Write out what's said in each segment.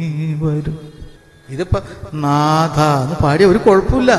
വരും ഇതിപ്പോ നാഥ എന്ന് പാടിയ ഒരു കുഴപ്പമില്ല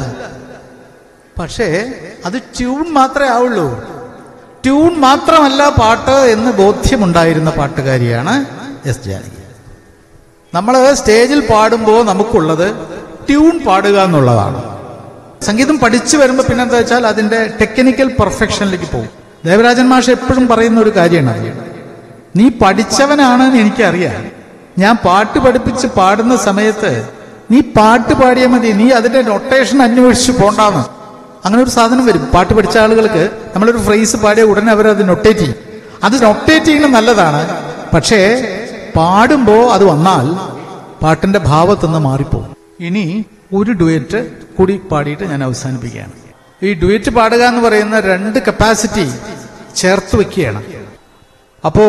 പക്ഷേ അത് ട്യൂൺ മാത്രമേ ആവുള്ളൂ ട്യൂൺ മാത്രമല്ല പാട്ട് എന്ന് ബോധ്യമുണ്ടായിരുന്ന പാട്ടുകാരിയാണ് എസ് ജാനകി നമ്മൾ സ്റ്റേജിൽ പാടുമ്പോൾ നമുക്കുള്ളത് ട്യൂൺ പാടുക എന്നുള്ളതാണ് സംഗീതം പഠിച്ചു വരുമ്പോൾ പിന്നെന്താ വെച്ചാൽ അതിന്റെ ടെക്നിക്കൽ പെർഫെക്ഷനിലേക്ക് പോകും ദേവരാജൻ മാഷ് എപ്പോഴും പറയുന്ന ഒരു കാര്യമാണ് നീ പഠിച്ചവനാണെന്ന് എനിക്കറിയാം ഞാൻ പാട്ട് പഠിപ്പിച്ച് പാടുന്ന സമയത്ത് നീ പാട്ട് പാടിയാൽ മതി നീ അതിന്റെ നൊട്ടേഷൻ അന്വേഷിച്ച് പോണ്ടാന്ന് അങ്ങനെ ഒരു സാധനം വരും പാട്ട് പഠിച്ച ആളുകൾക്ക് നമ്മളൊരു ഫ്രേസ് പാടിയ ഉടനെ അവർ അത് നൊട്ടേറ്റ് ചെയ്യും അത് നൊട്ടേറ്റ് ചെയ്യുന്നത് നല്ലതാണ് പക്ഷേ പാടുമ്പോ അത് വന്നാൽ പാട്ടിന്റെ ഭാവത്തുനിന്ന് മാറിപ്പോകും ഇനി ഒരു ഡുവറ്റ് കൂടി പാടിയിട്ട് ഞാൻ അവസാനിപ്പിക്കുകയാണ് ഈ ഡുവറ്റ് പാടുക എന്ന് പറയുന്ന രണ്ട് കപ്പാസിറ്റി ചേർത്ത് വെക്കുകയാണ് അപ്പോ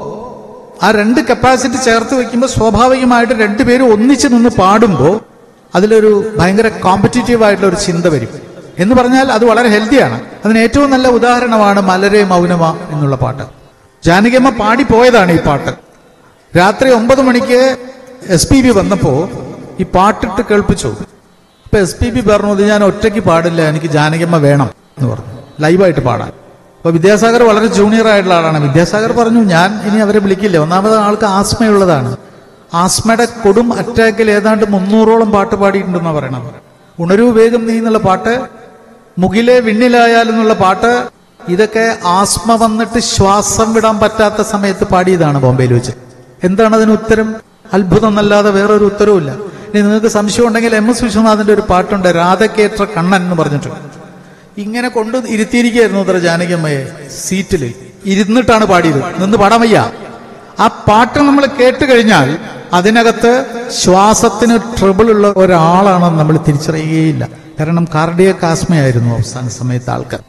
ആ രണ്ട് കപ്പാസിറ്റി ചേർത്ത് വെക്കുമ്പോൾ സ്വാഭാവികമായിട്ട് രണ്ടുപേരും ഒന്നിച്ച് നിന്ന് പാടുമ്പോൾ അതിലൊരു ഭയങ്കര കോമ്പറ്റീറ്റീവ് ആയിട്ടുള്ള ഒരു ചിന്ത വരും എന്ന് പറഞ്ഞാൽ അത് വളരെ ഹെൽത്തിയാണ് അതിന് ഏറ്റവും നല്ല ഉദാഹരണമാണ് മലരെ മൗനമ എന്നുള്ള പാട്ട് ജാനകിയമ്മ പാടിപ്പോയതാണ് ഈ പാട്ട് രാത്രി ഒമ്പത് മണിക്ക് എസ് പി ബി വന്നപ്പോ ഈ പാട്ടിട്ട് കേൾപ്പിച്ചു അപ്പൊ എസ് പി ബി പറഞ്ഞു "ഇത് ഞാൻ ഒറ്റയ്ക്ക് പാടില്ല എനിക്ക് ജാനകിയമ്മ വേണം എന്ന് പറഞ്ഞു ലൈവായിട്ട് പാടാൻ അപ്പൊ വിദ്യാസാഗർ വളരെ ജൂനിയർ ആയിട്ടുള്ള ആളാണ് വിദ്യാസാഗർ പറഞ്ഞു ഞാൻ ഇനി അവരെ വിളിക്കില്ല ഒന്നാമത് ആൾക്ക് ആസ്മയുള്ളതാണ് ആസ്മയുടെ കൊടും അറ്റാക്കിൽ ഏതാണ്ട് മുന്നൂറോളം പാട്ട് പാടിയിട്ടുണ്ടെന്നാണ് പറയണത് ഉണരൂ വേഗം നീ എന്നുള്ള പാട്ട് മുകിലെ വിണ്ണിലായാൽ എന്നുള്ള പാട്ട് ഇതൊക്കെ ആസ്മ വന്നിട്ട് ശ്വാസം വിടാൻ പറ്റാത്ത സമയത്ത് പാടിയതാണ് ബോംബെയിൽ വെച്ച് എന്താണ് അതിന് ഉത്തരം അത്ഭുതം എന്നല്ലാതെ വേറൊരു ഉത്തരവുമില്ല ഇനി നിങ്ങൾക്ക് സംശയം ഉണ്ടെങ്കിൽ എം എസ് വിശ്വനാഥിന്റെ ഒരു പാട്ടുണ്ട് രാധക്കേറ്റ കണ്ണൻ എന്ന് പറഞ്ഞിട്ട് ഇങ്ങനെ കൊണ്ട് ഇരുത്തിയിരിക്കുകയായിരുന്നു അത്ര ജാനകിയമ്മയെ സീറ്റിൽ ഇരുന്നിട്ടാണ് പാടിയത് നിന്ന് പാടാൻ വയ്യ ആ പാട്ട് നമ്മൾ കേട്ട് കഴിഞ്ഞാൽ അതിനകത്ത് ശ്വാസത്തിന് ട്രബിൾ ഉള്ള ഒരാളാണെന്ന് നമ്മൾ തിരിച്ചറിയുകയില്ല കാരണം കാർഡിയക് ആസ്മയായിരുന്നു അവസാന സമയത്ത് ആൾക്കാർ